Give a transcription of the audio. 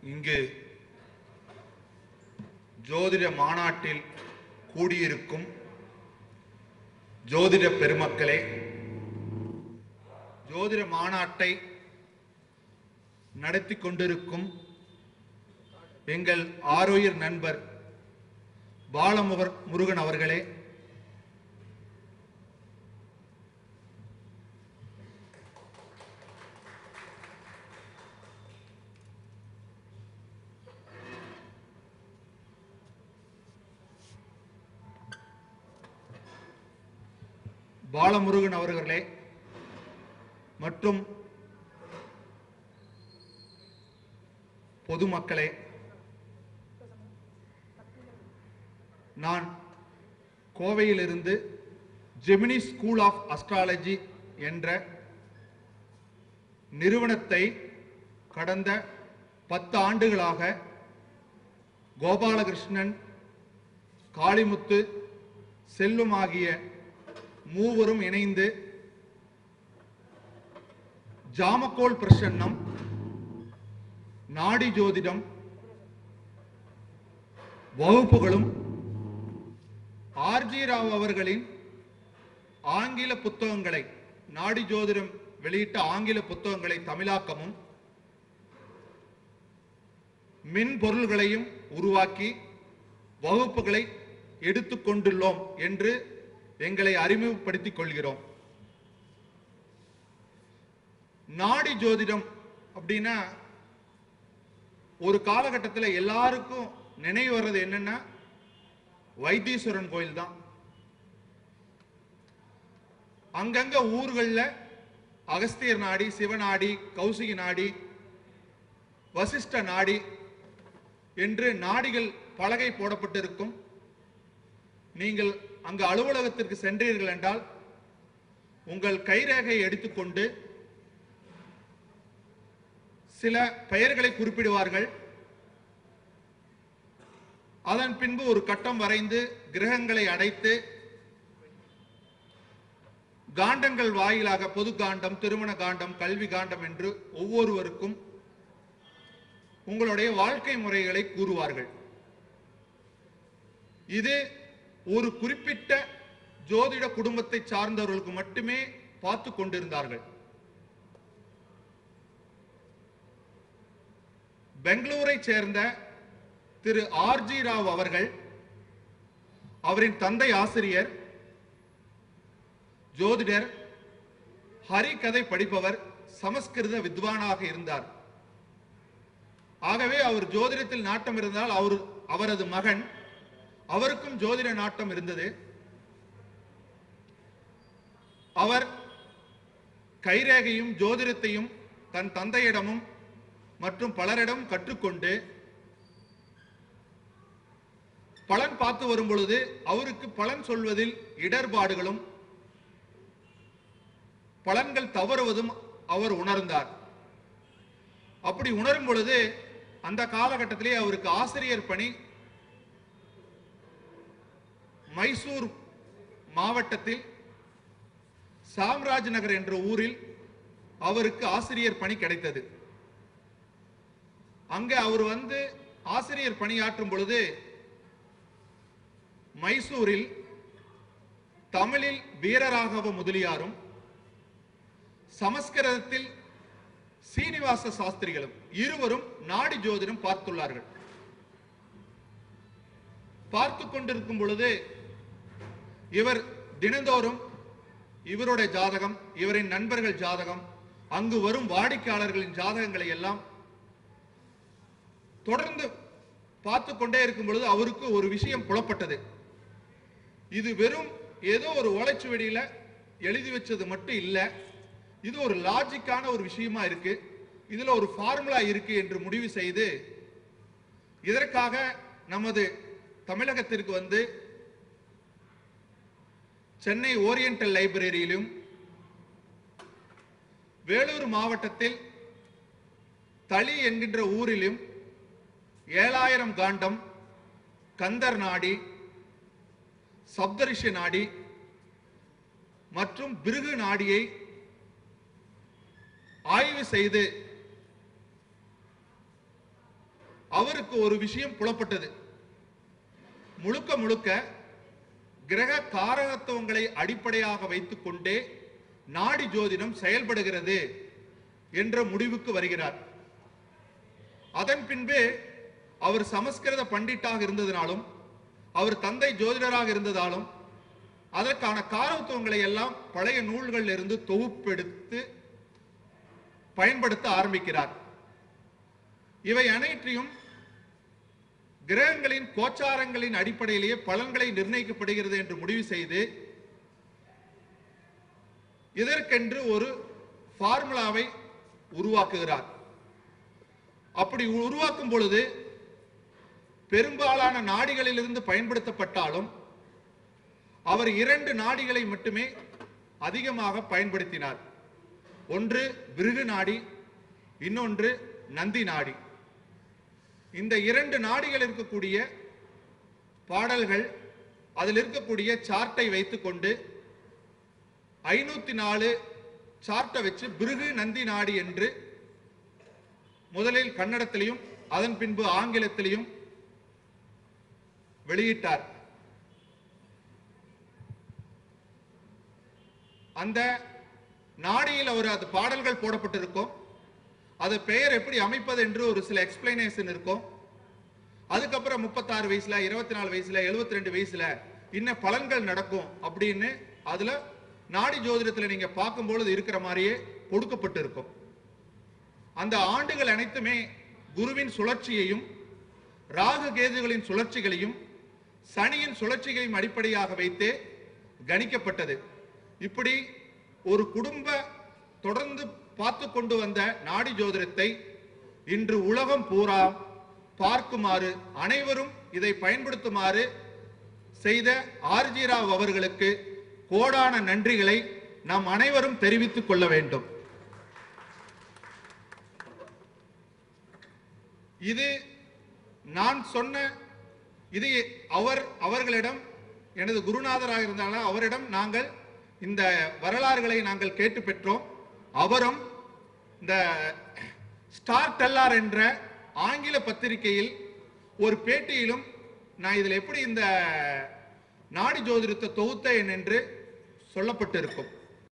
இங்கு ஜோதிட மாநாட்டில் கூடியிருக்கும் ஜோதிட பெருமக்களே ஜோதிட மாநாட்டை நடத்தி கொண்டிருக்கும் எங்கள் ஆரோயர் நண்பர் பாலமுகர் முருகன் அவர்களே பாலமுருகன் அவர்களே மற்றும் பொதுமக்களே நான் கோவையிலிருந்து ஜெமினி ஸ்கூல் ஆஃப் அஸ்ட்ராலஜி என்ற நிறுவனத்தை கடந்த பத்து ஆண்டுகளாக கோபாலகிருஷ்ணன் காளிமுத்து செல்வம் ஆகிய மூவரும் இணைந்து ஜாமக்கோல் பிரசன்னம் நாடி ஜோதிடம் வகுப்புகளும் ஆர்ஜி ராவ் அவர்களின் ஆங்கில புத்தகங்களை நாடி ஜோதிடம் வெளியிட்ட ஆங்கில புத்தகங்களை தமிழாக்கமும் மின்பொருள்களையும் உருவாக்கி வகுப்புகளை எடுத்துக்கொண்டுள்ளோம் என்று எங்களை அறிமுகப்படுத்திக் கொள்கிறோம் நாடி ஜோதிடம் அப்படின்னா ஒரு காலகட்டத்தில் எல்லாருக்கும் நினைவு வர்றது என்னன்னா வைத்தீஸ்வரன் கோயில் தான் அங்கங்க ஊர்கள்ல அகஸ்தியர் நாடி சிவநாடி கௌசிகி நாடி வசிஷ்ட நாடி என்று நாடிகள் பலகை போடப்பட்டிருக்கும் நீங்கள் அங்கு அலுவலகத்திற்கு சென்றீர்கள் என்றால் உங்கள் கைரேகையை எடுத்துக்கொண்டு சில பெயர்களை குறிப்பிடுவார்கள் அதன் பின்பு ஒரு கட்டம் வரைந்து கிரகங்களை அடைத்து காண்டங்கள் வாயிலாக பொது காண்டம் திருமண காண்டம் கல்வி காண்டம் என்று ஒவ்வொருவருக்கும் உங்களுடைய வாழ்க்கை முறைகளை கூறுவார்கள் இது ஒரு குறிப்பிட்ட ஜோதிட குடும்பத்தை சார்ந்தவர்களுக்கு மட்டுமே பார்த்து கொண்டிருந்தார்கள் பெங்களூரை சேர்ந்த திரு ஆர்ஜி ராவ் அவர்கள் அவரின் தந்தை ஆசிரியர் ஜோதிடர் ஹரி கதை படிப்பவர் சமஸ்கிருத வித்வானாக இருந்தார் ஆகவே அவர் ஜோதிடத்தில் நாட்டம் இருந்தால் அவர் அவரது மகன் அவருக்கும் ஜோதிட நாட்டம் இருந்தது அவர் கைரேகையும் ஜோதிடத்தையும் தன் தந்தையிடமும் மற்றும் பலரிடம் கற்றுக்கொண்டு பலன் பார்த்து வரும் பொழுது அவருக்கு பலன் சொல்வதில் இடர்பாடுகளும் பலன்கள் தவறுவதும் அவர் உணர்ந்தார் அப்படி உணரும் பொழுது அந்த காலகட்டத்திலே அவருக்கு ஆசிரியர் பணி மைசூர் மாவட்டத்தில் சாம்ராஜ் நகர் என்ற ஊரில் அவருக்கு ஆசிரியர் பணி கிடைத்தது அங்க அவர் வந்து ஆசிரியர் பணியாற்றும் பொழுது மைசூரில் தமிழில் வீரராகவ முதலியாரும் சமஸ்கிருதத்தில் சீனிவாச சாஸ்திரிகளும் இருவரும் நாடி ஜோதிடம் பார்த்துள்ளார்கள் பார்த்து கொண்டிருக்கும் பொழுது இவர் தினந்தோறும் இவருடைய ஜாதகம் இவரின் நண்பர்கள் ஜாதகம் அங்கு வரும் வாடிக்கையாளர்களின் ஜாதகங்களை எல்லாம் தொடர்ந்து பார்த்து கொண்டே இருக்கும் பொழுது அவருக்கு ஒரு விஷயம் புலப்பட்டது இது வெறும் ஏதோ ஒரு ஓலைச்சுவடியில எழுதி வச்சது மட்டும் இல்ல இது ஒரு லாஜிக்கான ஒரு விஷயமா இருக்கு இதுல ஒரு ஃபார்முலா இருக்கு என்று முடிவு செய்து இதற்காக நமது தமிழகத்திற்கு வந்து சென்னை ஓரியண்டல் லைப்ரரியிலும் வேலூர் மாவட்டத்தில் தளி என்கின்ற ஊரிலும் ஏழாயிரம் காண்டம் கந்தர் நாடி சப்தரிஷி நாடி மற்றும் பிருகு நாடியை ஆய்வு செய்து அவருக்கு ஒரு விஷயம் புலப்பட்டது முழுக்க முழுக்க கிரக காரகத்துவங்களை அடிப்படையாக வைத்துக் கொண்டே நாடி ஜோதிடம் செயல்படுகிறது என்ற முடிவுக்கு வருகிறார் அதன் பின்பு அவர் சமஸ்கிருத பண்டிட்டாக இருந்ததினாலும் அவர் தந்தை ஜோதிடராக இருந்ததாலும் அதற்கான காரகத்துவங்களை எல்லாம் பழைய நூல்களில் இருந்து தொகுப்பெடுத்து பயன்படுத்த ஆரம்பிக்கிறார் இவை அனைத்தையும் கிரகங்களின் கோச்சாரங்களின் அடிப்படையிலேயே பலன்களை நிர்ணயிக்கப்படுகிறது என்று முடிவு செய்து இதற்கென்று ஒரு ஃபார்முலாவை உருவாக்குகிறார் அப்படி உருவாக்கும் பொழுது பெரும்பாலான நாடிகளிலிருந்து பயன்படுத்தப்பட்டாலும் அவர் இரண்டு நாடிகளை மட்டுமே அதிகமாக பயன்படுத்தினார் ஒன்று பிருகு நாடி இன்னொன்று நந்தி நாடி இந்த இரண்டு நாடிகள் இருக்கக்கூடிய பாடல்கள் அதில் இருக்கக்கூடிய சார்ட்டை வைத்துக்கொண்டு ஐநூத்தி நாலு சார்ட்டை வச்சு பிருகு நந்தி நாடி என்று முதலில் கன்னடத்திலையும் அதன் பின்பு ஆங்கிலத்திலையும் வெளியிட்டார் அந்த நாடியில் அவர் அது பாடல்கள் போடப்பட்டிருக்கும் அது பெயர் எப்படி அமைப்பது என்று ஒரு சில எக்ஸ்பிளனேஷன் இருக்கும் அதுக்கப்புறம் முப்பத்தாறு வயசுல இருபத்தி நாலு வயசுல எழுபத்தி ரெண்டு வயசுல இன்ன பலன்கள் நடக்கும் அப்படின்னு அதுல நாடி ஜோதிடத்துல நீங்க பார்க்கும் பொழுது இருக்கிற மாதிரியே கொடுக்கப்பட்டிருக்கும் அந்த ஆண்டுகள் அனைத்துமே குருவின் சுழற்சியையும் ராகு கேதுகளின் சுழற்சிகளையும் சனியின் சுழற்சிகளையும் அடிப்படையாக வைத்தே கணிக்கப்பட்டது இப்படி ஒரு குடும்ப தொடர்ந்து பார்த்து கொண்டு வந்த நாடி ஜோதிடத்தை இன்று உலகம் பூரா பார்க்குமாறு அனைவரும் இதை பயன்படுத்துமாறு செய்த ஆர்ஜி ராவ் அவர்களுக்கு கோடான நன்றிகளை நாம் அனைவரும் தெரிவித்துக் கொள்ள வேண்டும் இது நான் சொன்ன இது அவர் அவர்களிடம் எனது குருநாதராக இருந்தாலும் அவரிடம் நாங்கள் இந்த வரலாறுகளை நாங்கள் கேட்டு பெற்றோம் அவரும் இந்த ஸ்டார் டெல்லார் என்ற ஆங்கில பத்திரிகையில் ஒரு பேட்டியிலும் நான் இதில் எப்படி இந்த நாடி ஜோதிடத்தை தொகுத்தேன் என்று சொல்லப்பட்டிருக்கும்